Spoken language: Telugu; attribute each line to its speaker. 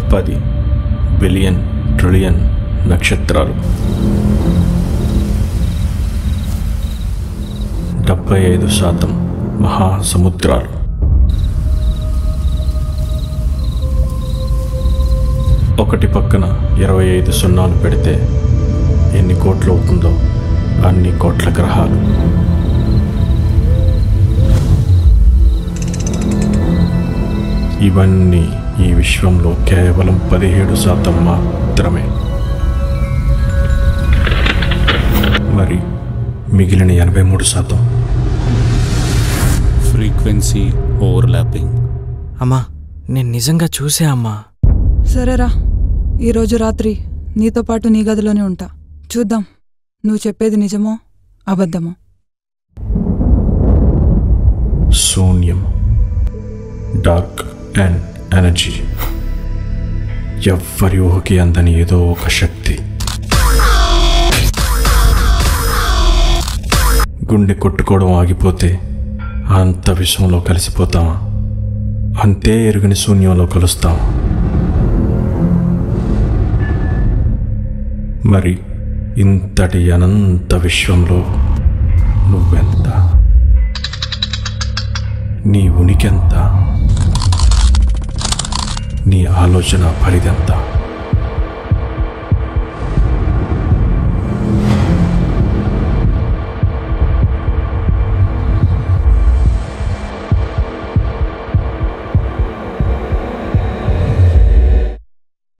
Speaker 1: పది బిలియన్ ట్రిలియన్ నక్షత్రాలు డెబ్బై ఐదు శాతం మహాసముద్రాలు ఒకటి పక్కన ఇరవై ఐదు సున్నాలు పెడితే ఎన్ని కోట్లు అవుతుందో అన్ని కోట్ల గ్రహాలు ఇవన్నీ ఈ విశ్వంలో కేవలం పదిహేడు శాతం మాత్రమే మరి మిగిలిన ఎనభై మూడు శాతం
Speaker 2: ఫ్రీక్వెన్సీ ఓవర్లాపింగ్
Speaker 3: అమ్మా నేను నిజంగా చూసా అమ్మా
Speaker 4: సరేరా ఈరోజు రాత్రి నీతో పాటు నీ గదిలోనే ఉంటా చూద్దాం నువ్వు చెప్పేది నిజమో అబద్ధమో
Speaker 1: శూన్యం డార్క్ అండ్ ఎనర్జీ ఎవ్వరి ఊహకి అందని ఏదో ఒక శక్తి గుండె కొట్టుకోవడం ఆగిపోతే అంత విషయంలో కలిసిపోతామా అంతే ఎరుగని శూన్యంలో కలుస్తామా మరి ఇంతటి అనంత విశ్వంలో నువ్వెంత నీ ఉనికెంత నీ ఆలోచన పరిదెంత